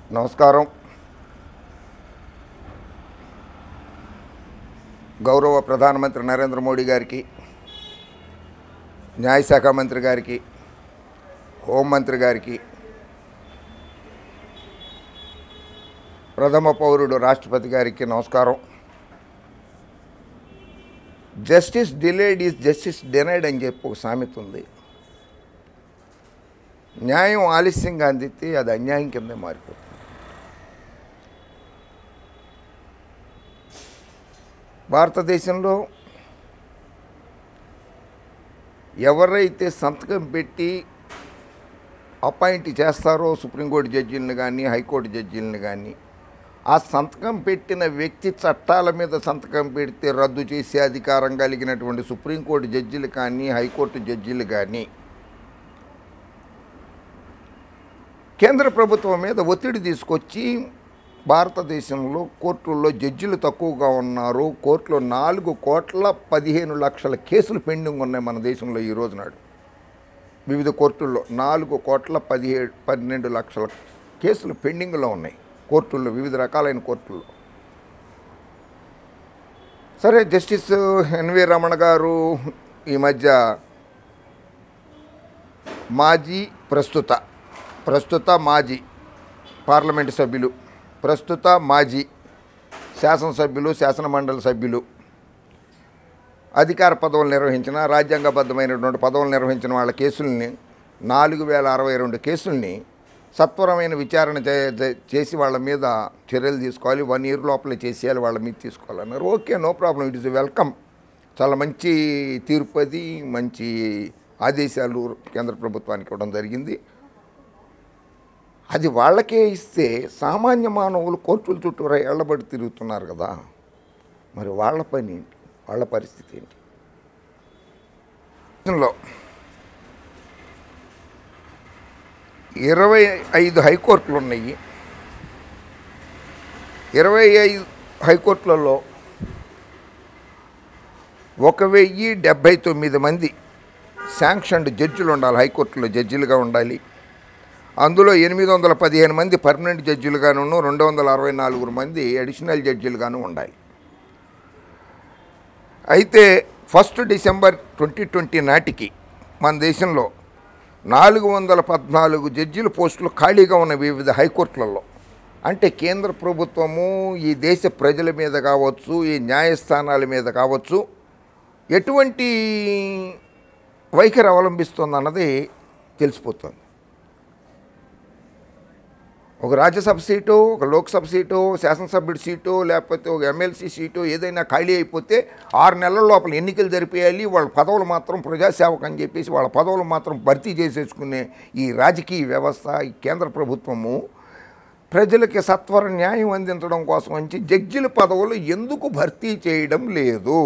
నమస్కారం గౌరవ ప్రధానమంత్రి నరేంద్ర మోడీ గారికి న్యాయశాఖ మంత్రి గారికి హోంమంత్రి గారికి ప్రథమ పౌరుడు రాష్ట్రపతి గారికి నమస్కారం justice delayed is justice denied అని చెప్పి ఒక సామెత ఉంది న్యాయం ఆలస్యంగా అందితే అది అన్యాయం కిందే మారిపోతుంది భారతదేశంలో ఎవరైతే సంతకం పెట్టి అపాయింట్ చేస్తారో సుప్రీంకోర్టు జడ్జీలను కానీ హైకోర్టు జడ్జీలను కానీ ఆ సంతకం పెట్టిన వ్యక్తి చట్టాల మీద సంతకం పెడితే రద్దు చేసే అధికారం కలిగినటువంటి సుప్రీంకోర్టు జడ్జీలు కానీ హైకోర్టు జడ్జీలు కానీ కేంద్ర ప్రభుత్వం మీద ఒత్తిడి తీసుకొచ్చి భారతదేశంలో కోర్టుల్లో జడ్జిలు తక్కువగా ఉన్నారు కోర్టులో నాలుగు కోట్ల పదిహేను లక్షల కేసులు పెండింగ్ ఉన్నాయి మన దేశంలో ఈ రోజు నాడు వివిధ కోర్టుల్లో నాలుగు కోట్ల పదిహేడు పన్నెండు లక్షల కేసులు పెండింగ్లో ఉన్నాయి కోర్టుల్లో వివిధ రకాలైన కోర్టుల్లో సరే జస్టిస్ ఎన్వి రమణ గారు ఈ మధ్య మాజీ ప్రస్తుత ప్రస్తుత మాజీ పార్లమెంటు సభ్యులు ప్రస్తుత మాజీ శాసనసభ్యులు శాసనమండలి సభ్యులు అధికార పదవులు నిర్వహించిన రాజ్యాంగబద్ధమైనటువంటి పదవులు నిర్వహించిన వాళ్ళ కేసుల్ని నాలుగు వేల అరవై రెండు కేసుల్ని సత్వరమైన విచారణ చే- చే- చేసి వాళ్ళ మీద చర్యలు తీసుకోవాలి వన్ ఇయర్ లోపల చేసేయాలి వాళ్ళ మీద తీసుకోవాలన్నారు okay no problem it is welcome చాలా మంచి తీర్పు అది మంచి ఆదేశాలు కేంద్ర ప్రభుత్వానికి ఇవ్వడం జరిగింది అది వాళ్ళకే ఇస్తే సామాన్య మానవులు కోర్టుల చుట్టూ ఎళ్ళబడి తిరుగుతున్నారు కదా మరి వాళ్ళ పని ఏంటి వాళ్ళ పరిస్థితి ఏంటి లో ఇరవై ఐదు హైకోర్టులు ఉన్నాయి ఇరవై ఐదు హైకోర్టులలో ఒక వెయ్యి డెబ్భై తొమ్మిది మంది శాంక్షన్డ్ జడ్జిలు ఉండాలి హైకోర్టులో జడ్జిలుగా ఉండాలి అందులో ఎనిమిది వందల పదిహేను మంది పర్మనెంట్ జడ్జిలుగాను రెండు వందల అరవై నాలుగు మంది అడిషనల్ జడ్జిలుగాను ఉండాలి అయితే ఫస్ట్ డిసెంబర్ ట్వంటీ ట్వంటీ నాటికి మన దేశంలో నాలుగు వందల పద్నాలుగు జడ్జిల పోస్టులు ఖాళీగా ఉన్న వివిధ హైకోర్టులలో అంటే కేంద్ర ప్రభుత్వము ఈ దేశ ప్రజల మీద కావచ్చు ఈ న్యాయస్థానాల మీద కావచ్చు ఎటువంటి వైఖరి అవలంబిస్తుందన్నది తెలిసిపోతుంది ఒక రాజ్యసభ సీటు ఒక లోక్సభ సీటు శాసనసభ్యుడి సీటు లేకపోతే ఒక ఎమ్మెల్సీ సీటు ఏదైనా ఖాళీ అయిపోతే ఆరు నెలల లోపల ఎన్నికలు జరిపేయాలి వాళ్ళ పదవులు మాత్రం ప్రజాసేవకు అని చెప్పేసి వాళ్ళ పదవులు మాత్రం భర్తీ చేసేసుకునే ఈ రాజకీయ వ్యవస్థ ఈ కేంద్ర ప్రభుత్వము ప్రజలకి సత్వర న్యాయం అందించడం కోసం వచ్చి జడ్జిల పదవులు ఎందుకు భర్తీ చేయడం లేదు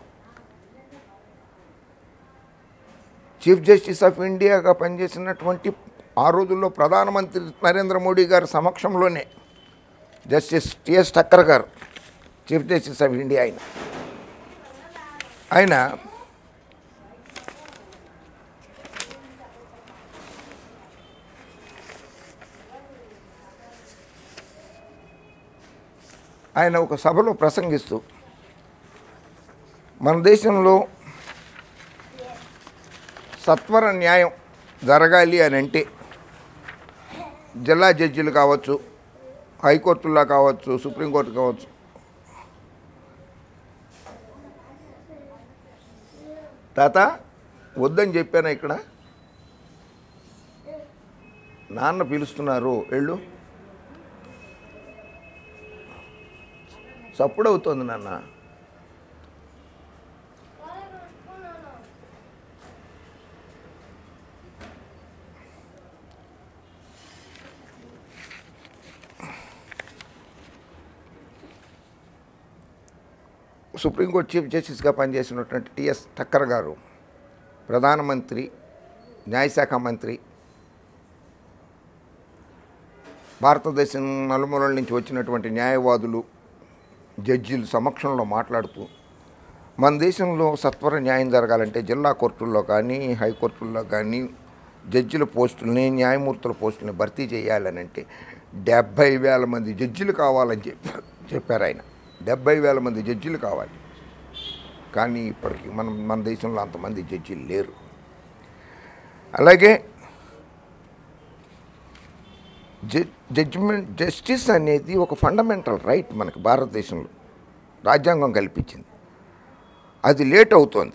చీఫ్ జస్టిస్ ఆఫ్ ఇండియాగా పనిచేసినటువంటి ఆ రోజుల్లో ప్రధానమంత్రి నరేంద్ర మోడీ గారి సమక్షంలోనే జస్టిస్ టిఎస్ టక్కర్ గారు చీఫ్ జస్టిస్ ఆఫ్ ఇండియా ఆయన ఆయన ఆయన ఒక సభలో ప్రసంగిస్తూ మన దేశంలో సత్వర న్యాయం జరగాలి అని అంటే జిల్లా జడ్జీలు కావచ్చు హైకోర్టుల్లో కావచ్చు సుప్రీంకోర్టు కావచ్చు తాత వద్దని చెప్పాను ఇక్కడ నాన్న పిలుస్తున్నారు వెళ్ళు సప్పుడు అవుతుంది నాన్న సుప్రీంకోర్టు చీఫ్ జస్టిస్గా పనిచేసినటువంటి టిఎస్ ఠక్కర్ గారు ప్రధానమంత్రి న్యాయశాఖ మంత్రి భారతదేశం నలుమూలల నుంచి వచ్చినటువంటి న్యాయవాదులు జడ్జీల సమక్షంలో మాట్లాడుతూ మన దేశంలో సత్వర న్యాయం జరగాలంటే జిల్లా కోర్టుల్లో కానీ హైకోర్టుల్లో కానీ జడ్జిల పోస్టుల్ని న్యాయమూర్తుల పోస్టుల్ని భర్తీ చేయాలని అంటే డెబ్భై వేల మంది జడ్జిలు కావాలని చెప్పి చెప్పారు ఆయన డెబ్భై వేల మంది జడ్జిలు కావాలి కానీ ఇప్పటికి మనం మన దేశంలో అంతమంది జడ్జిలు లేరు అలాగే జడ్జిమెంట్ జస్టిస్ అనేది ఒక ఫండమెంటల్ రైట్ మనకి భారతదేశంలో రాజ్యాంగం కల్పించింది అది లేట్ అవుతోంది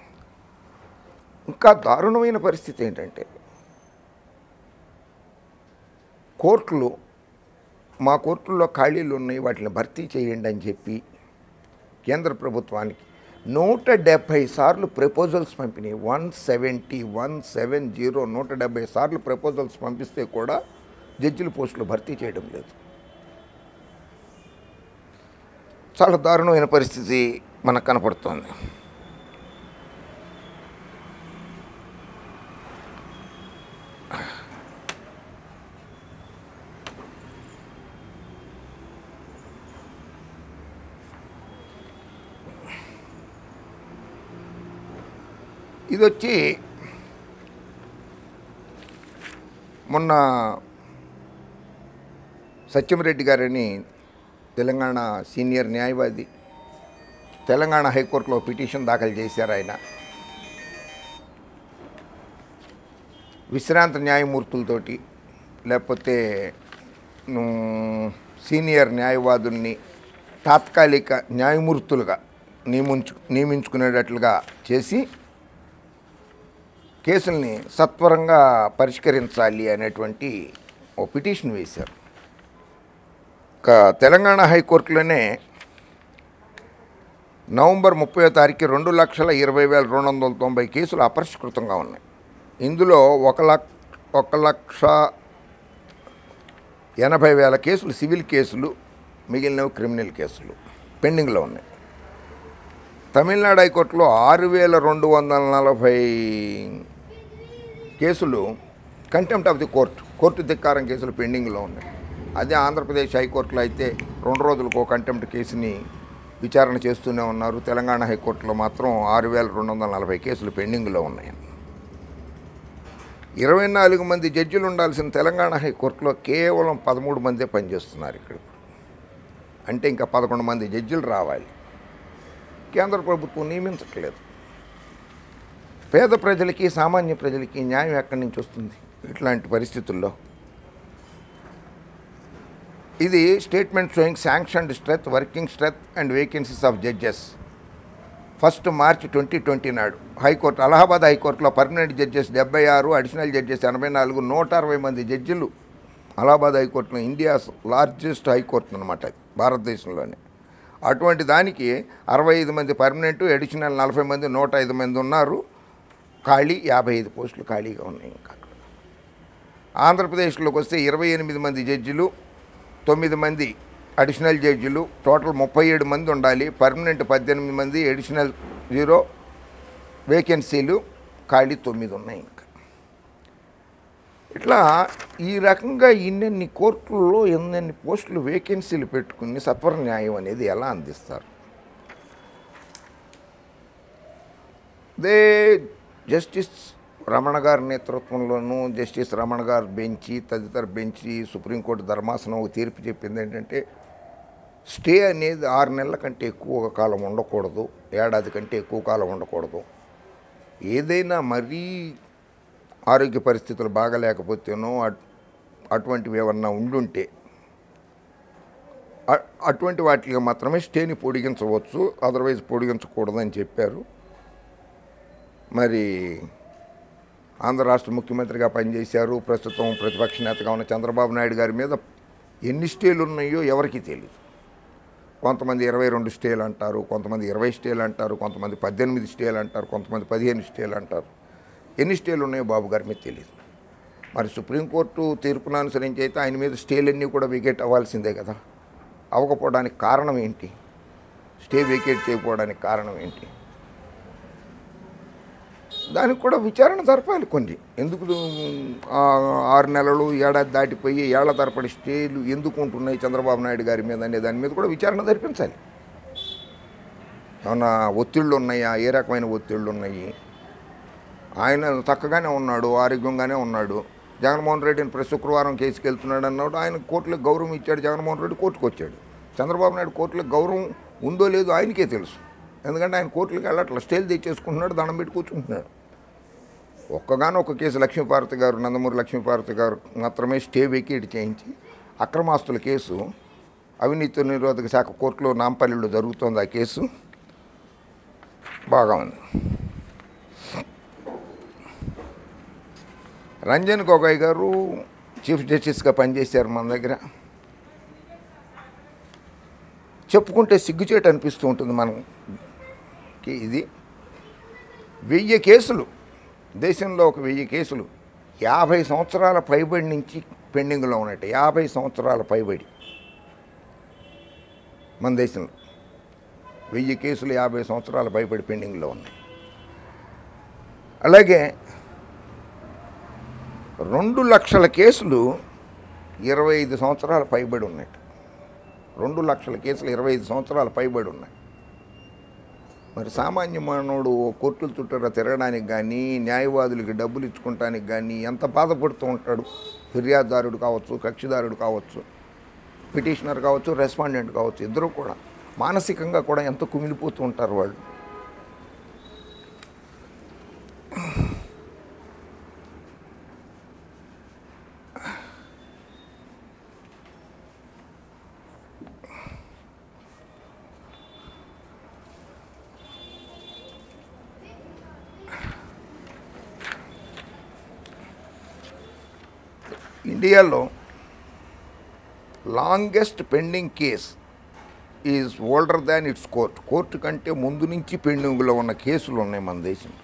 ఇంకా దారుణమైన పరిస్థితి ఏంటంటే కోర్టులు మా కోర్టుల్లో ఖాళీలు ఉన్నాయి వాటిని భర్తీ చేయండి అని చెప్పి కేంద్ర ప్రభుత్వానికి నూట డెబ్భై సార్లు ప్రపోజల్స్ పంపినాయి one seventy one seven zero నూట డెబ్భై సార్లు ప్రపోజల్స్ పంపిస్తే కూడా జడ్జిల పోస్టులు భర్తీ చేయడం లేదు చాలా దారుణమైన పరిస్థితి మనకు కనపడుతోంది ఇది వచ్చి మొన్న సత్యంరెడ్డి గారని తెలంగాణ సీనియర్ న్యాయవాది తెలంగాణ హైకోర్టులో పిటిషన్ దాఖలు చేశారు ఆయన విశ్రాంత న్యాయమూర్తులతోటి లేకపోతే ఉమ్, సీనియర్ న్యాయవాదుల్ని తాత్కాలిక న్యాయమూర్తులుగా నియమించు నియమించుకునేటట్లుగా చేసి కేసుల్ని సత్వరంగా పరిష్కరించాలి అనేటువంటి ఓ పిటిషన్ వేశారు ఇక తెలంగాణ హైకోర్టులోనే నవంబర్ ముప్పై తారీఖు రెండు లక్షల ఇరవై వేల రెండు వందల తొంభై కేసులు అపరిష్కృతంగా ఉన్నాయి ఇందులో ఒక లక్ష ఒక లక్ష ఎనభై వేల కేసులు సివిల్ కేసులు మిగిలినవి క్రిమినల్ కేసులు పెండింగ్లో ఉన్నాయి తమిళనాడు హైకోర్టులో ఆరు వేల రెండు వందల నలభై కేసులు contempt of the court court ధిక్కారం కేసులు పెండింగ్లో ఉన్నాయి అదే ఆంధ్రప్రదేశ్ హైకోర్టులో అయితే రెండు రోజులకు కంటెంప్ట్ కేసుని విచారణ చేస్తూనే ఉన్నారు తెలంగాణ హైకోర్టులో మాత్రం ఆరు వేల రెండు వందల నలభై కేసులు పెండింగ్లో ఉన్నాయి ఇరవై నాలుగు మంది జడ్జిలు ఉండాల్సిన తెలంగాణ హైకోర్టులో కేవలం పదమూడు మందే పనిచేస్తున్నారు ఇక్కడ అంటే ఇంకా పదకొండు మంది జడ్జిలు రావాలి కేంద్ర ప్రభుత్వం నియమించట్లేదు పేద ప్రజలకి సామాన్య ప్రజలకి న్యాయం ఎక్కడి నుంచి వస్తుంది ఇట్లాంటి పరిస్థితుల్లో ఇది statement showing sanctioned strength working strength and vacancies of judges first March twenty twenty నాడు హైకోర్టు అలహాబాద్ హైకోర్టులో పర్మనెంట్ జడ్జెస్ డెబ్బై ఆరు అడిషనల్ జడ్జెస్ ఎనభై నాలుగు నూట అరవై మంది జడ్జిలు అలహాబాద్ హైకోర్టులో ఇండియాస్ లార్జెస్ట్ హైకోర్టు అనమాట అది భారతదేశంలోనే అటువంటి దానికి అరవై ఐదు మంది పర్మనెంట్ అడిషనల్ నలభై మంది నూట ఐదు మంది ఉన్నారు ఖాళీ యాభై ఐదు పోస్టులు ఖాళీగా ఉన్నాయి ఇంకా అక్కడ ఆంధ్రప్రదేశ్లోకి వస్తే ఇరవై ఎనిమిది మంది జడ్జిలు తొమ్మిది మంది అడిషనల్ జడ్జిలు టోటల్ ముప్పై ఏడు మంది ఉండాలి పర్మనెంట్ పద్దెనిమిది మంది అడిషనల్ జీరో వేకెన్సీలు ఖాళీ తొమ్మిది ఉన్నాయి ఇంకా ఇట్లా ఈ రకంగా ఇన్నెన్ని కోర్టుల్లో ఎన్నెన్ని పోస్టులు వేకెన్సీలు పెట్టుకుని సత్వర న్యాయం అనేది ఎలా అందిస్తారు దే జస్టిస్ రమణ గారి నేతృత్వంలోనూ జస్టిస్ రమణ గారు బెంచి తదితర బెంచి సుప్రీంకోర్టు ధర్మాసనం ఒక తీర్పు చెప్పింది ఏంటంటే స్టే అనేది ఆరు నెలల కంటే ఎక్కువ కాలం ఉండకూడదు ఏడాది కంటే ఎక్కువ కాలం ఉండకూడదు ఏదైనా మరీ ఆరోగ్య పరిస్థితులు బాగలేకపోతేనో అట్- అటువంటివి ఏమన్నా ఉండుంటే అ- అటువంటి వాటికి మాత్రమే స్టేని పొడిగించవచ్చు అదర్వైజ్ పొడిగించకూడదని చెప్పారు మరి ఆంధ్ర రాష్ట్ర ముఖ్యమంత్రిగా పనిచేశారు ప్రస్తుతం ప్రతిపక్ష నేతగా ఉన్న చంద్రబాబు నాయుడు గారి మీద ఎన్ని స్టేలు ఉన్నాయో ఎవరికీ తెలియదు కొంతమంది ఇరవై రెండు స్టేలు అంటారు కొంతమంది ఇరవై స్టేలు అంటారు కొంతమంది పద్దెనిమిది స్టేలు అంటారు కొంతమంది పదిహేను స్టేలు అంటారు ఎన్ని స్టేలు ఉన్నాయో బాబు గారి మీద తెలియదు మరి సుప్రీంకోర్టు తీర్పును అనుసరించి అయితే ఆయన మీద స్టేలన్నీ కూడా వికెట్ అవ్వాల్సిందే కదా అవ్వకపోవడానికి కారణం ఏంటి స్టే వేకేట్ చేయకపోవడానికి కారణం ఏంటి దానికి కూడా విచారణ జరపాలి కొన్ని ఎందుకు ఆ, ఆరు నెలలు ఏడాది దాటిపోయి ఏళ్ల తరపడి స్టేలు ఎందుకు ఉంటున్నాయి చంద్రబాబు నాయుడు గారి మీద అనే దాని మీద కూడా విచారణ జరిపించాలి ఏమన్నా ఒత్తిళ్ళు ఉన్నాయా ఏ రకమైన ఒత్తిళ్ళు ఉన్నాయి ఆయన చక్కగానే ఉన్నాడు ఆరోగ్యంగానే ఉన్నాడు జగన్మోహన్ రెడ్డిని ప్రతి శుక్రవారం కేసుకి వెళ్తున్నాడు అన్నాడు ఆయన కోర్టులకు గౌరవం ఇచ్చాడు జగన్మోహన్ రెడ్డి కోర్టుకు వచ్చాడు చంద్రబాబు నాయుడు కోర్టులకు గౌరవం ఉందో లేదో ఆయనకే తెలుసు ఎందుకంటే ఆయన కోర్టులకు వెళ్ళట్లా స్టేల్ తెచ్చేసుకుంటున్నాడు దండం పెట్టి కూర్చుంటున్నాడు ఒక్కగానో ఒక కేసు లక్ష్మీపార్వతి గారు నందమూరి లక్ష్మీపార్వతి గారు మాత్రమే స్టే వెకేట్ చేయించి అక్రమాస్తుల కేసు అవినీతి నిరోధక శాఖ కోర్టులో నాంపల్లిలో జరుగుతోంది ఆ కేసు బాగా ఉంది రంజన్ గొగోయ్ గారు చీఫ్ జస్టిస్గా పనిచేశారు మన దగ్గర చెప్పుకుంటే సిగ్గుచేటు అనిపిస్తూ ఉంటుంది మనకి ఇది వెయ్యి కేసులు దేశంలో ఒక వెయ్యి కేసులు యాభై సంవత్సరాల పైబడి నుంచి పెండింగ్లో ఉన్నట్టు యాభై సంవత్సరాల పైబడి మన దేశంలో వెయ్యి కేసులు యాభై సంవత్సరాల పైబడి పెండింగ్లో ఉన్నాయి అలాగే రెండు లక్షల కేసులు ఇరవై ఐదు సంవత్సరాల పైబడి ఉన్నాయి రెండు లక్షల కేసులు ఇరవై ఐదు సంవత్సరాల పైబడి ఉన్నాయి మరి సామాన్య మానవుడు కోర్టుల చుట్టూరా తిరగడానికి కానీ న్యాయవాదులకి డబ్బులు ఇచ్చుకోవటానికి కానీ ఎంత బాధపడుతూ ఉంటాడు ఫిర్యాదుదారుడు కావచ్చు కక్షిదారుడు కావచ్చు పిటిషనర్ కావచ్చు రెస్పాండెంట్ కావచ్చు ఇద్దరు కూడా మానసికంగా కూడా ఎంత కుమిలిపోతూ ఉంటారు వాళ్ళు ఇండియాలో longest pending case is older than its court court కంటే ముందు నుంచి పెండింగ్లో ఉన్న కేసులు ఉన్నాయి మన దేశంలో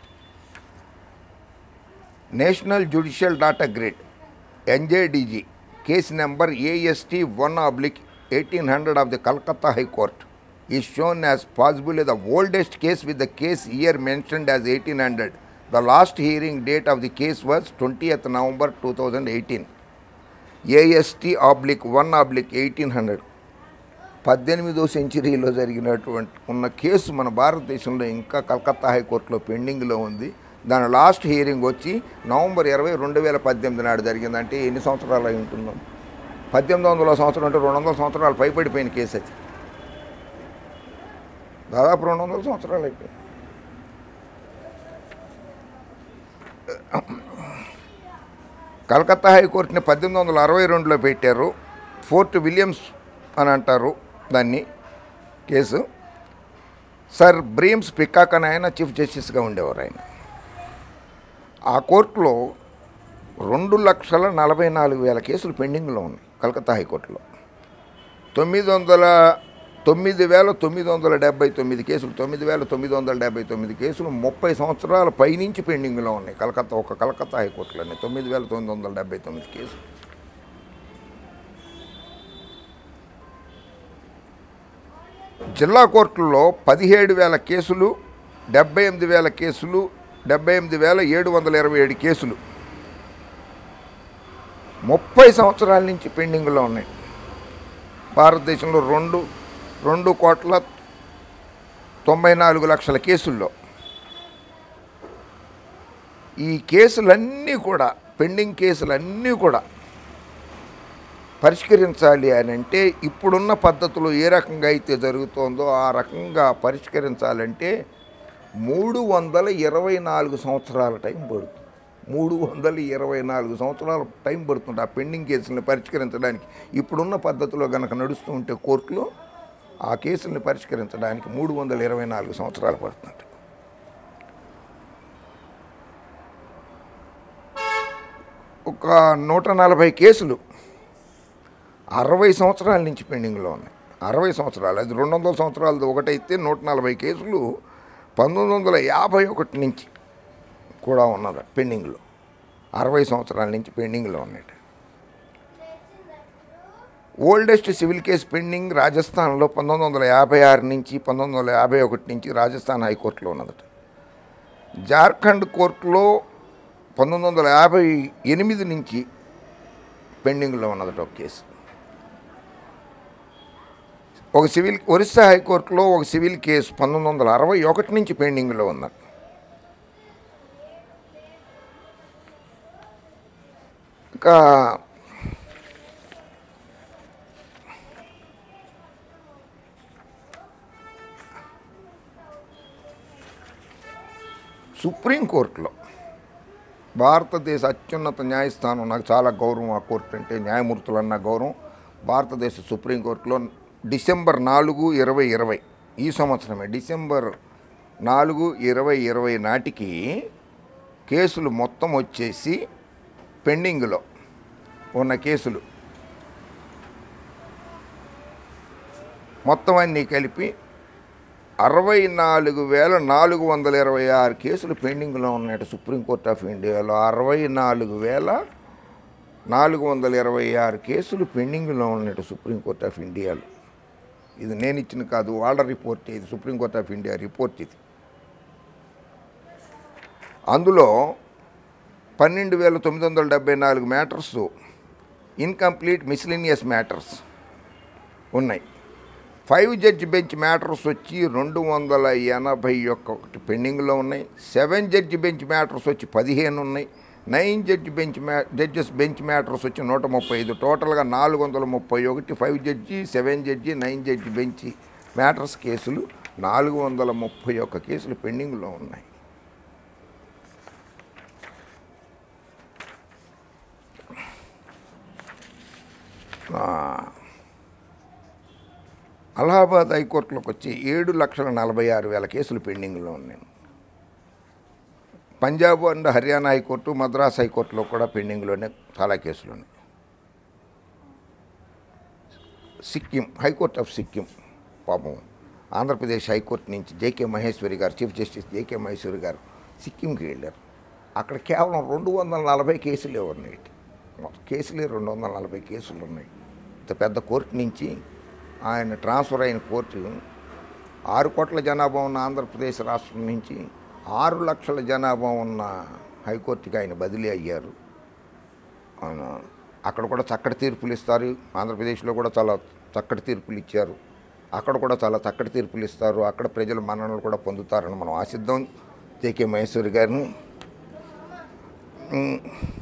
national judicial data grade NJDG case number AST one oblique eighteen hundred of the Calcutta high court is shown as possible the oldest case with the case year mentioned as eighteen hundred the last hearing date of the case was twentieth November two thousand eighteen AST oblique one oblique eighteen hundred పద్దెనిమిదో సెంచరీలో జరిగినటువంటి ఉన్న case మన భారతదేశంలో ఇంకా కలకత్తా హైకోర్టులో పెండింగ్లో ఉంది దాని లాస్ట్ హియరింగ్ వచ్చి నవంబర్ ఇరవై రెండు వేల పద్దెనిమిది నాడు జరిగిందంటే ఎన్ని సంవత్సరాలు అయి ఉంటుందో పద్దెనిమిది వందల సంవత్సరం అంటే రెండు వందల సంవత్సరాలు పైపడిపోయిన కేసు అది దాదాపు రెండు వందల సంవత్సరాలు అయిపోయింది కలకత్తా హైకోర్టుని పద్దెనిమిది వందల అరవై రెండులో పెట్టారు ఫోర్ట్ విలియమ్స్ అని అంటారు దాన్ని కేసు సర్ బ్రీమ్స్ పికాక్ అని ఆయన చీఫ్ జస్టిస్గా ఉండేవారు ఆయన ఆ కోర్టులో రెండు లక్షల నలభై నాలుగు వేల కేసులు పెండింగ్లో ఉన్నాయి కలకత్తా హైకోర్టులో తొమ్మిది వందల తొమ్మిది వేల తొమ్మిది వందల డెబ్బై తొమ్మిది కేసులు తొమ్మిది వేల తొమ్మిది వందల డెబ్బై తొమ్మిది కేసులు ముప్పై సంవత్సరాల పైనుంచి పెండింగ్లో ఉన్నాయి కలకత్తా ఒక కలకత్తా హైకోర్టులోనే తొమ్మిది వేల తొమ్మిది వందల డెబ్బై తొమ్మిది కేసులు జిల్లా కోర్టుల్లో పదిహేడు వేల కేసులు డెబ్బై ఎనిమిది వేల కేసులు డెబ్బై ఎనిమిది వేల ఏడు వందల ఇరవై ఏడు కేసులు ముప్పై సంవత్సరాల నుంచి పెండింగ్లో ఉన్నాయి భారతదేశంలో రెండు రెండు కోట్ల తొంభై నాలుగు లక్షల కేసుల్లో ఈ కేసులన్నీ కూడా పెండింగ్ కేసులన్నీ కూడా పరిష్కరించాలి అని అంటే ఇప్పుడున్న పద్ధతిలో ఏ రకంగా అయితే జరుగుతోందో ఆ రకంగా పరిష్కరించాలంటే మూడు వందల ఇరవై నాలుగు సంవత్సరాల టైం పడుతుంది మూడు వందల ఇరవై నాలుగు సంవత్సరాల టైం పడుతుంది ఆ పెండింగ్ కేసులను పరిష్కరించడానికి ఇప్పుడున్న పద్ధతిలో కనుక నడుస్తూ ఉంటే కోర్టులో ఆ కేసుల్ని పరిష్కరించడానికి మూడు వందల ఇరవై నాలుగు సంవత్సరాలు పడుతుంది ఒక నూట నలభై కేసులు అరవై సంవత్సరాల నుంచి పెండింగ్లో ఉన్నాయి అరవై సంవత్సరాలు అది రెండు వందల సంవత్సరాలది ఒకటైతే నూట నలభై కేసులు పంతొమ్మిది వందల యాభై ఒకటి నుంచి కూడా ఉన్నది పెండింగ్లో అరవై సంవత్సరాల నుంచి పెండింగ్లో ఉన్నాయి ఓల్డెస్ట్ సివిల్ కేసు పెండింగ్ రాజస్థాన్లో పంతొమ్మిది వందల యాభై ఆరు నుంచి పంతొమ్మిది వందల యాభై ఒకటి నుంచి రాజస్థాన్ హైకోర్టులో ఉన్నదట జార్ఖండ్ కోర్టులో పంతొమ్మిది వందల యాభై ఎనిమిది నుంచి పెండింగ్లో ఉన్నదట ఒక కేసు ఒక సివిల్ ఒరిస్సా హైకోర్టులో ఒక సివిల్ కేసు పంతొమ్మిది వందల అరవై ఒకటి నుంచి పెండింగ్లో ఉందట ఇంకా సుప్రీంకోర్టులో భారతదేశ అత్యున్నత న్యాయస్థానం నాకు చాలా గౌరవం ఆ కోర్టు అంటే న్యాయమూర్తులన్న గౌరవం భారతదేశ సుప్రీంకోర్టులో డిసెంబర్ నాలుగు ఇరవై ఇరవై ఈ సంవత్సరమే డిసెంబర్ నాలుగు ఇరవై ఇరవై నాటికి కేసులు మొత్తం వచ్చేసి పెండింగ్లో ఉన్న కేసులు మొత్తం అన్నీ కలిపి అరవై నాలుగు వేల నాలుగు వందల ఇరవై ఆరు కేసులు పెండింగ్లో ఉన్నాయట సుప్రీంకోర్టు ఆఫ్ ఇండియాలో అరవై నాలుగు వేల నాలుగు వందల ఇరవై ఆరు కేసులు పెండింగ్లో ఉన్నట్టు సుప్రీంకోర్టు ఆఫ్ ఇండియాలో ఇది నేను ఇచ్చిన కాదు వాళ్ళ రిపోర్ట్ ఇది సుప్రీంకోర్టు ఆఫ్ ఇండియా రిపోర్ట్ ఇది అందులో పన్నెండు వేల తొమ్మిది వందల డెబ్బై నాలుగు మ్యాటర్స్ ఇన్కంప్లీట్ మిస్లినియస్ మ్యాటర్స్ ఉన్నాయి ఫైవ్ జడ్జి బెంచ్ మ్యాటర్స్ వచ్చి రెండు వందల ఎనభై ఒక్కటి పెండింగ్లో ఉన్నాయి సెవెన్ జడ్జి బెంచ్ మ్యాటర్స్ వచ్చి పదిహేను ఉన్నాయి నైన్ జడ్జి బెంచ్ మ్యా జడ్జెస్ బెంచ్ మ్యాటర్స్ వచ్చి నూట ముప్పై ఐదు టోటల్గా నాలుగు వందల ముప్పై ఒకటి five judge seven judge nine judge bench matters కేసులు నాలుగు వందల ముప్పై ఒక్క కేసులు పెండింగ్లో ఉన్నాయి ఆ, అలహాబాద్ హైకోర్టులోకి వచ్చి ఏడు లక్షల నలభై ఆరు వేల కేసులు పెండింగ్లో ఉన్నాయి పంజాబ్ అండ్ హర్యానా హైకోర్టు మద్రాస్ హైకోర్టులో కూడా పెండింగ్లోనే చాలా కేసులు ఉన్నాయి సిక్కిం హైకోర్ట్ ఆఫ్ సిక్కిం పాపం ఆంధ్రప్రదేశ్ హైకోర్టు నుంచి జేకే మహేశ్వరి గారు చీఫ్ జస్టిస్ జేకే మహేశ్వరి గారు సిక్కింకి వెళ్ళారు అక్కడ కేవలం రెండు వందల నలభై కేసులే ఉన్నాయి కేసులే రెండు వందల నలభై కేసులు ఉన్నాయి ఇంత పెద్ద కోర్టు నుంచి ఆయన ట్రాన్స్ఫర్ అయిన కోర్టు ఆరు కోట్ల జనాభా ఉన్న ఆంధ్రప్రదేశ్ రాష్ట్రం నుంచి ఆరు లక్షల జనాభా ఉన్న హైకోర్టుకి ఆయన బదిలీ అయ్యారు ఆయన అక్కడ కూడా చక్కటి తీర్పులు ఇస్తారు ఆంధ్రప్రదేశ్లో కూడా చాలా చక్కటి తీర్పులు ఇచ్చారు అక్కడ కూడా చాలా చక్కటి తీర్పులు ఇస్తారు అక్కడ ప్రజల మన్ననలు కూడా పొందుతారని మనం ఆశిద్దాం జేకే మహేశ్వరి గారిని ఉమ్,